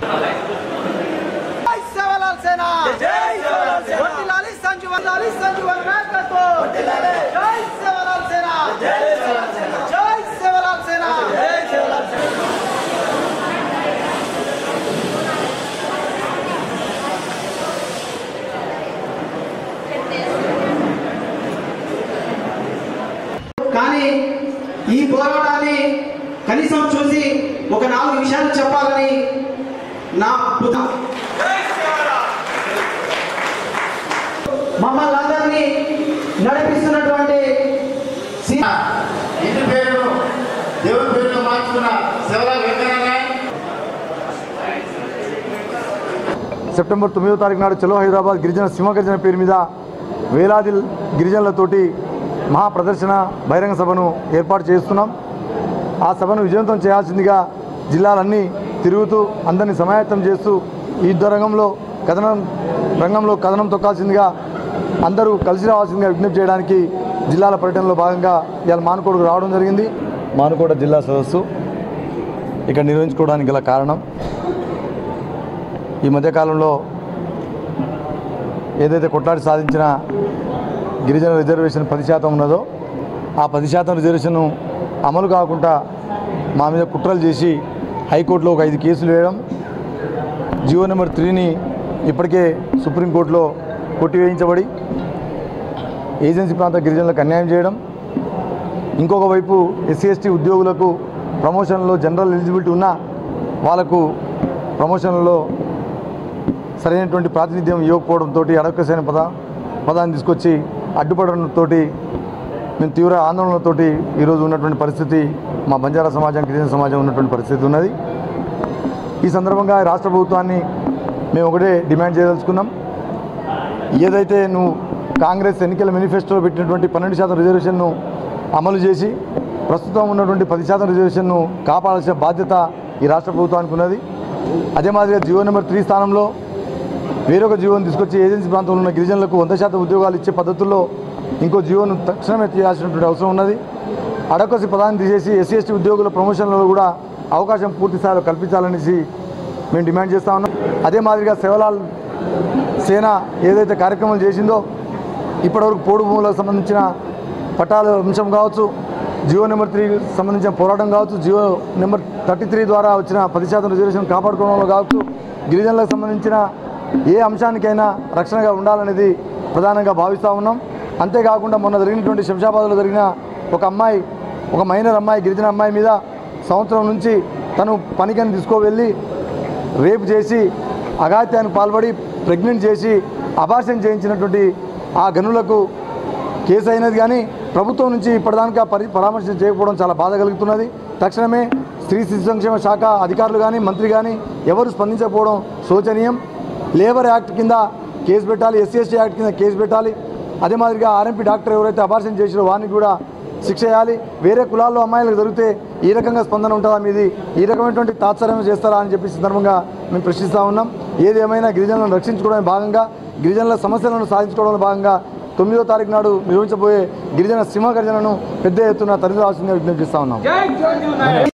జై సేవలాల్ సేన వడ్డిలాలి సంజు వడ్డిలాలి సంజు వారి నాయకత్వం జై సేవలాల్ సేన జై సేవలాల్ సేన కానీ ఈ పోరాటాన్ని కనీసం చూసి ఒక నాలుగు విషయాలు చెప్పాలని నా బుధ మమ్మల్ని అందరినీ నడిపిస్తున్నటువంటి సి- ఇంటి పేరును దేవుని పేరును మార్చుకున్న శివరాజ్ వెంకయ్య సెప్టెంబర్ తొమ్మిదో తారీఖు నాడు చలో హైదరాబాద్ గిరిజన సింహగర్జన పేరు మీద వేలాది గిరిజనులతోటి మహా ప్రదర్శన బహిరంగ సభను ఏర్పాటు చేస్తున్నాం ఆ సభను విజయవంతం చేయాల్సిందిగా జిల్లాలన్నీ తిరుగుతూ అందరినీ సమాయత్తం చేస్తూ ఈ యుద్ధ రంగంలో కథనం రంగంలో కథనం తొక్కాల్సిందిగా అందరూ కలిసి రావాల్సిందిగా విజ్ఞప్తి చేయడానికి జిల్లాల పర్యటనలో భాగంగా ఇవాళ మానుకోడుకు రావడం జరిగింది మానుకోట జిల్లా సదస్సు ఇక్కడ నిర్వహించుకోవడానికి గల కారణం ఈ మధ్యకాలంలో ఏదైతే కొట్లాడి సాధించిన గిరిజన రిజర్వేషన్ పది శాతం ఉన్నదో ఆ పది శాతం రిజర్వేషన్ అమలు కాకుండా మా మీద కుట్రలు చేసి హైకోర్టులో ఒక ఐదు కేసులు వేయడం జియో నెంబర్ త్రీని ఇప్పటికే సుప్రీంకోర్టులో కొట్టివేయించబడి ఏజెన్సీ ప్రాంత గిరిజనులకు అన్యాయం చేయడం ఇంకొక వైపు ఎస్సీ ఎస్టీ ఉద్యోగులకు ప్రమోషన్లో జనరల్ ఎలిజిబిలిటీ ఉన్నా వాళ్ళకు ప్రమోషన్లలో సరైనటువంటి ప్రాతినిధ్యం ఇవ్వకపోవడంతో అడక్కసైన పద పదాన్ని తీసుకొచ్చి అడ్డుపడడంతో మేము తీవ్ర ఆందోళనతో ఈరోజు ఉన్నటువంటి పరిస్థితి మా బంజారా సమాజం గిరిజన సమాజం ఉన్నటువంటి పరిస్థితి ఉన్నది ఈ సందర్భంగా రాష్ట్ర ప్రభుత్వాన్ని మేము ఒకటే డిమాండ్ చేయదలుచుకున్నాం ఏదైతే నువ్వు కాంగ్రెస్ ఎన్నికల మేనిఫెస్టోలో పెట్టినటువంటి పన్నెండు శాతం రిజర్వేషన్ను అమలు చేసి ప్రస్తుతం ఉన్నటువంటి పది శాతం రిజర్వేషన్ను కాపాడాల్సిన బాధ్యత ఈ రాష్ట్ర ప్రభుత్వానికి ఉన్నది అదే మాదిరిగా జియో నెంబర్ త్రీ స్థానంలో వేరొక జీవోను తీసుకొచ్చి ఏజెన్సీ ప్రాంతంలో ఉన్న గిరిజనులకు వంద శాతం ఉద్యోగాలు ఇచ్చే పద్ధతుల్లో ఇంకో జీవోను తక్షణమే చేయాల్సినటువంటి అవసరం ఉన్నది అడకొసి పదాన్ని తీసేసి ఎస్సీ ఎస్టీ ఉద్యోగుల ప్రమోషన్లలో కూడా అవకాశం పూర్తి స్థాయిలో కల్పించాలనేసి మేము డిమాండ్ చేస్తా ఉన్నాం అదే మాదిరిగా సేవలాల్ సేన ఏదైతే కార్యక్రమాలు చేసిందో ఇప్పటివరకు పోడు భూములకు సంబంధించిన పట్టాల అంశం కావచ్చు జియో నెంబర్ త్రీ సంబంధించిన పోరాటం కావచ్చు జియో నెంబర్ థర్టీ త్రీ ద్వారా వచ్చిన పది శాతం రిజర్వేషన్ కాపాడుకోవడంలో కావచ్చు గిరిజనులకు సంబంధించిన ఏ అంశానికైనా రక్షణగా ఉండాలనేది ప్రధానంగా భావిస్తూ ఉన్నాం అంతేకాకుండా మొన్న జరిగినటువంటి శంషాబాద్లో జరిగిన ఒక అమ్మాయి ఒక మైనర్ అమ్మాయి గిరిజన అమ్మాయి మీద సంవత్సరం నుంచి తను పనికని తీసుకువెళ్ళి రేపు చేసి అఘాత్యానికి పాల్పడి ప్రెగ్నెంట్ చేసి అబార్షన్ చేయించినటువంటి ఆ గనులకు కేసు అయినది కానీ ప్రభుత్వం నుంచి ఇప్పటిదాకా పరి పరామర్శ చేయకపోవడం చాలా బాధ కలుగుతున్నది తక్షణమే స్త్రీ శిశు సంక్షేమ శాఖ అధికారులు కానీ మంత్రి కానీ ఎవరు స్పందించకపోవడం శోచనీయం లేబర్ యాక్ట్ కింద కేసు పెట్టాలి ఎస్సీ ఎస్టీ యాక్ట్ కింద కేసు పెట్టాలి అదే మాదిరిగా ఆర్ఎంపీ డాక్టర్ ఎవరైతే అబార్షన్ చేసిరో వారిని కూడా శిక్ష వేయాలి వేరే కులాల్లో అమ్మాయిలకు జరిగితే ఈ రకంగా స్పందన ఉంటుందా మీది ఈ రకమైనటువంటి తాత్సర్యం చేస్తారా అని చెప్పి సందర్భంగా మేము ప్రశ్నిస్తూ ఉన్నాం ఏది ఏమైనా గిరిజనులను రక్షించుకోవడానికి భాగంగా గిరిజనుల సమస్యలను సాధించుకోవడంలో భాగంగా తొమ్మిదో తారీఖు నాడు నిర్వహించబోయే గిరిజన సింహ గర్జనను పెద్ద ఎత్తున తరలి రావాల్సిందిగా విజ్ఞప్తి చేస్తా ఉన్నాం